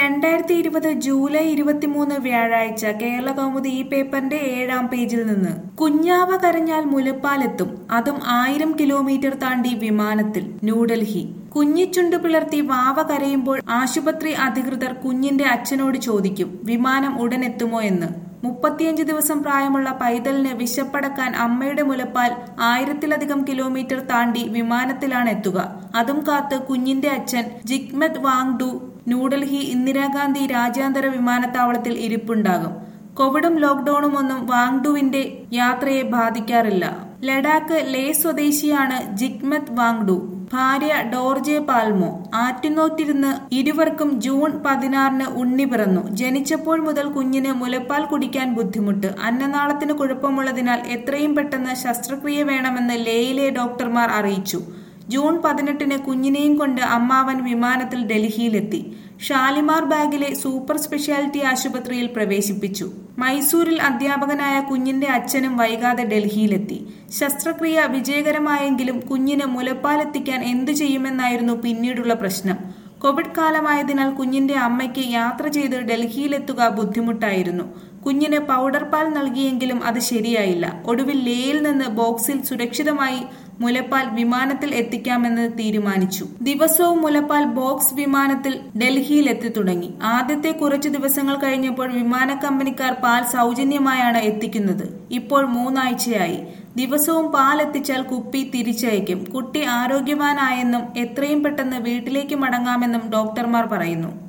രണ്ടായിരത്തി ഇരുപത് ജൂലൈ ഇരുപത്തിമൂന്ന് വ്യാഴാഴ്ച കേരള കൗമുദി ഈ പേപ്പറിന്റെ ഏഴാം പേജിൽ നിന്ന് കുഞ്ഞാവ കരഞ്ഞാൽ മുലപ്പാലെത്തും അതും ആയിരം കിലോമീറ്റർ താണ്ടി വിമാനത്തിൽ ന്യൂഡൽഹി കുഞ്ഞിച്ചുണ്ട് പിളർത്തി വാവ കരയുമ്പോൾ ആശുപത്രി അധികൃതർ കുഞ്ഞിന്റെ അച്ഛനോട് ചോദിക്കും വിമാനം ഉടൻ എത്തുമോ എന്ന് മുപ്പത്തിയഞ്ച് ദിവസം പ്രായമുള്ള പൈതലിന് വിശപ്പടക്കാൻ അമ്മയുടെ മുലപ്പാൽ ആയിരത്തിലധികം കിലോമീറ്റർ താണ്ടി വിമാനത്തിലാണ് എത്തുക അതും കാത്ത് കുഞ്ഞിന്റെ അച്ഛൻ ജിഗ്മത് വാങ്ഡു ന്യൂഡൽഹി ഇന്ദിരാഗാന്ധി രാജ്യാന്തര വിമാനത്താവളത്തിൽ ഇരിപ്പുണ്ടാകും കോവിഡും ലോക്ഡൌണും ഒന്നും വാങ്ഡുവിന്റെ യാത്രയെ ബാധിക്കാറില്ല ലഡാക്ക് ലേ സ്വദേശിയാണ് ജിഗ്മത് വാങ്ഡു ഭാര്യ ഡോർജെ പാൽമോ ആറ്റുനോറ്റിരുന്ന് ഇരുവർക്കും ജൂൺ പതിനാറിന് ഉണ്ണി പിറന്നു ജനിച്ചപ്പോൾ മുതൽ കുഞ്ഞിന് മുലപ്പാൽ കുടിക്കാൻ ബുദ്ധിമുട്ട് അന്നനാളത്തിന് കുഴപ്പമുള്ളതിനാൽ എത്രയും പെട്ടെന്ന് ശസ്ത്രക്രിയ വേണമെന്ന് ലേയിലെ ഡോക്ടർമാർ അറിയിച്ചു ജൂൺ പതിനെട്ടിന് കുഞ്ഞിനെയും കൊണ്ട് അമ്മാവൻ വിമാനത്തിൽ ഡൽഹിയിലെത്തി ഷാലിമാർ ബാഗിലെ സൂപ്പർ സ്പെഷ്യാലിറ്റി ആശുപത്രിയിൽ പ്രവേശിപ്പിച്ചു മൈസൂരിൽ അധ്യാപകനായ കുഞ്ഞിന്റെ അച്ഛനും വൈകാതെ ഡൽഹിയിലെത്തി ശസ്ത്രക്രിയ വിജയകരമായെങ്കിലും കുഞ്ഞിന് മുലപ്പാലെത്തിക്കാൻ എന്തു ചെയ്യുമെന്നായിരുന്നു പിന്നീടുള്ള പ്രശ്നം കോവിഡ് കാലമായതിനാൽ കുഞ്ഞിന്റെ അമ്മയ്ക്ക് യാത്ര ചെയ്ത് ഡൽഹിയിലെത്തുക ബുദ്ധിമുട്ടായിരുന്നു കുഞ്ഞിന് പൗഡർ പാൽ നൽകിയെങ്കിലും അത് ശരിയായില്ല ഒടുവിൽ ലേയിൽ നിന്ന് ബോക്സിൽ സുരക്ഷിതമായി മുലപ്പാൽ വിമാനത്തിൽ എത്തിക്കാമെന്ന് തീരുമാനിച്ചു ദിവസവും മുലപ്പാൽ ബോക്സ് വിമാനത്തിൽ ഡൽഹിയിൽ എത്തി തുടങ്ങി ആദ്യത്തെ കുറച്ചു ദിവസങ്ങൾ കഴിഞ്ഞപ്പോൾ വിമാന കമ്പനിക്കാർ പാൽ സൗജന്യമായാണ് എത്തിക്കുന്നത് ഇപ്പോൾ മൂന്നാഴ്ചയായി ദിവസവും പാൽ എത്തിച്ചാൽ കുപ്പി തിരിച്ചയക്കും കുട്ടി ആരോഗ്യവാനായെന്നും എത്രയും പെട്ടെന്ന് വീട്ടിലേക്ക് മടങ്ങാമെന്നും ഡോക്ടർമാർ പറയുന്നു